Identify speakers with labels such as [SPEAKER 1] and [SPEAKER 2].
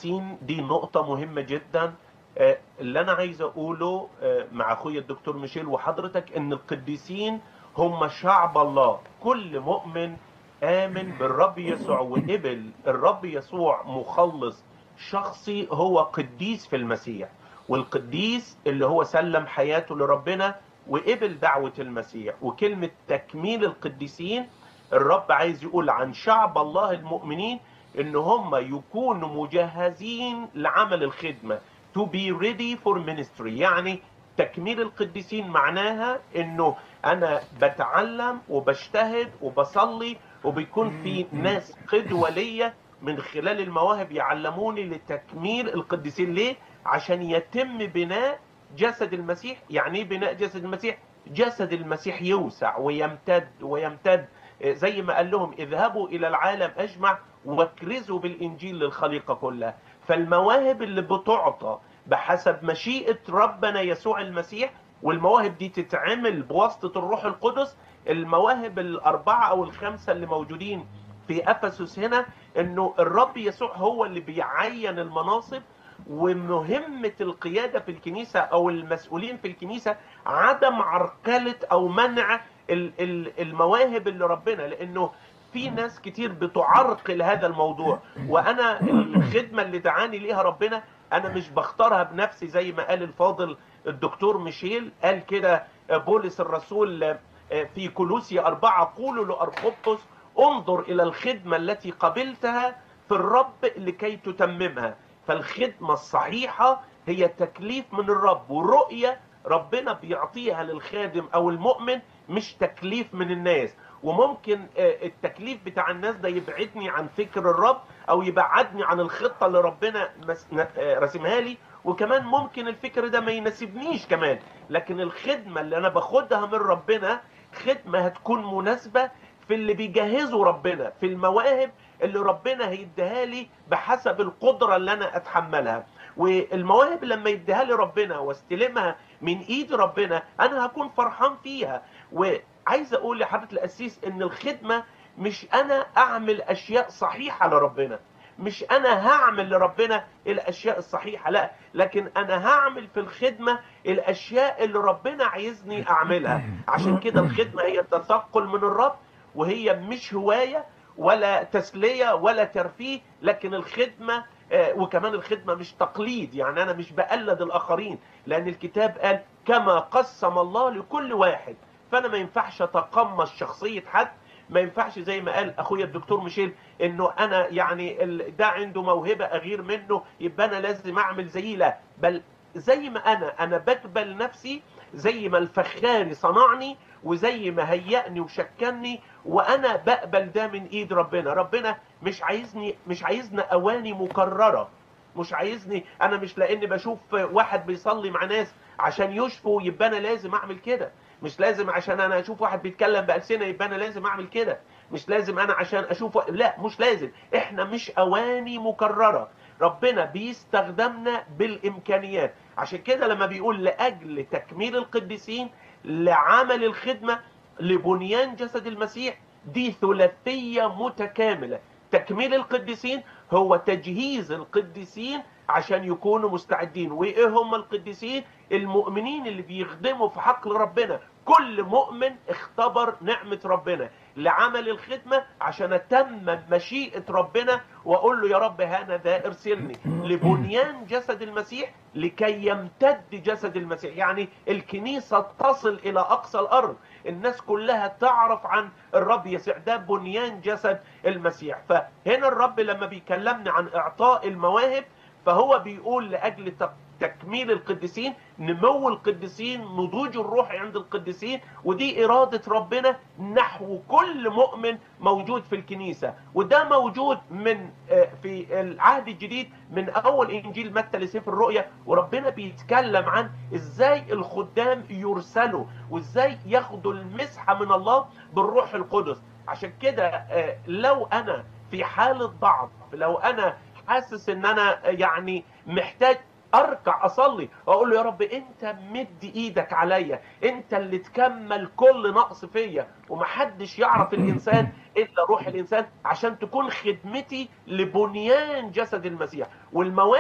[SPEAKER 1] القديسين دي نقطة مهمة جدا آه، اللي أنا عايز أقوله آه، مع أخويا الدكتور ميشيل وحضرتك إن القديسين هم شعب الله كل مؤمن آمن بالرب يسوع وقبل الرب يسوع مخلص شخصي هو قديس في المسيح والقديس اللي هو سلم حياته لربنا وقبل دعوة المسيح وكلمة تكميل القديسين الرب عايز يقول عن شعب الله المؤمنين ان هم يكونوا مجهزين لعمل الخدمة to be ready for ministry يعني تكميل القديسين معناها انه انا بتعلم وبجتهد وبصلي وبيكون في ناس قدوة ليا من خلال المواهب يعلموني لتكميل القديسين ليه؟ عشان يتم بناء جسد المسيح يعني ايه بناء جسد المسيح؟ جسد المسيح يوسع ويمتد ويمتد زي ما قال لهم اذهبوا الى العالم اجمع واكرزوا بالانجيل للخليقه كلها فالمواهب اللي بتعطى بحسب مشيئه ربنا يسوع المسيح والمواهب دي تتعمل بواسطه الروح القدس المواهب الاربعه او الخمسه اللي موجودين في افسس هنا انه الرب يسوع هو اللي بيعين المناصب ومهمة القيادة في الكنيسة أو المسؤولين في الكنيسة عدم عرقلة أو منع ال- ال- المواهب اللي ربنا لأنه في ناس كتير بتعرقل هذا الموضوع وأنا الخدمة اللي دعاني ليها ربنا أنا مش بختارها بنفسي زي ما قال الفاضل الدكتور ميشيل قال كده بولس الرسول في كولوسي أربعة قولوا لأرخبطس انظر إلى الخدمة التي قبلتها في الرب لكي تتممها فالخدمة الصحيحة هي تكليف من الرب ورؤية ربنا بيعطيها للخادم أو المؤمن مش تكليف من الناس وممكن آه، التكليف بتاع الناس ده يبعدني عن فكر الرب او يبعدني عن الخطه اللي ربنا مس- ن- آه، راسمها لي وكمان ممكن الفكر ده ما يناسبنيش كمان لكن الخدمه اللي انا باخدها من ربنا خدمه هتكون مناسبه في اللي بيجهزه ربنا في المواهب اللي ربنا هيديها لي بحسب القدره اللي انا اتحملها والمواهب لما يديها لي ربنا واستلمها من ايد ربنا انا هكون فرحان فيها وعايز اقول لحضره القسيس ان الخدمه مش انا اعمل اشياء صحيحه لربنا مش انا هعمل لربنا الاشياء الصحيحه لا لكن انا هعمل في الخدمه الاشياء اللي ربنا عايزني اعملها عشان كده الخدمه هي تثقل من الرب وهي مش هوايه ولا تسليه ولا ترفيه لكن الخدمه آه، وكمان الخدمه مش تقليد يعني انا مش بقلد الاخرين لان الكتاب قال كما قسم الله لكل واحد فانا ما ينفعش اتقمص شخصيه حد ما ينفعش زي ما قال اخويا الدكتور ميشيل انه انا يعني ال- ده عنده موهبه اغير منه يبقى انا لازم اعمل زيه لا بل زي ما انا انا بقبل نفسي زي ما الفخاري صنعني وزي ما هيأني وشكلني وانا بقبل ده من ايد ربنا ربنا مش عايزني مش عايزنا اواني مكرره مش عايزني انا مش لاني بشوف واحد بيصلي مع ناس عشان يشفوا يبقى انا لازم اعمل كده مش لازم عشان انا اشوف واحد بيتكلم بألسنة يبقى انا لازم اعمل كده مش لازم انا عشان اشوف و... لا مش لازم احنا مش اواني مكررة ربنا بيستخدمنا بالامكانيات عشان كده لما بيقول لاجل تكميل القديسين لعمل الخدمة لبنيان جسد المسيح دي ثلاثية متكاملة تكميل القديسين هو تجهيز القديسين عشان يكونوا مستعدين وايه هم القديسين المؤمنين اللي بيخدموا في حقل ربنا كل مؤمن اختبر نعمة ربنا لعمل الخدمة عشان اتمم مشيئة ربنا واقول له يا رب هانا ذا ارسلني لبنيان جسد المسيح لكي يمتد جسد المسيح يعني الكنيسة تصل الى اقصى الارض الناس كلها تعرف عن الرب يسوع ده بنيان جسد المسيح فهنا الرب لما بيكلمنا عن اعطاء المواهب فهو بيقول لاجل تق- تكميل القديسين نمو القديسين نضوج الروح عند القديسين ودي إرادة ربنا نحو كل مؤمن موجود في الكنيسة وده موجود من آه، في العهد الجديد من أول إنجيل متى لسفر الرؤيا وربنا بيتكلم عن إزاي الخدام يرسلوا وإزاي ياخدوا المسحة من الله بالروح القدس عشان كده آه، لو أنا في حالة ضعف لو أنا حاسس ان انا يعني محتاج اركع اصلي واقول له يا رب انت مد ايدك عليا انت اللي تكمل كل نقص فيا ومحدش يعرف الانسان الا روح الانسان عشان تكون خدمتي لبنيان جسد المسيح والمواد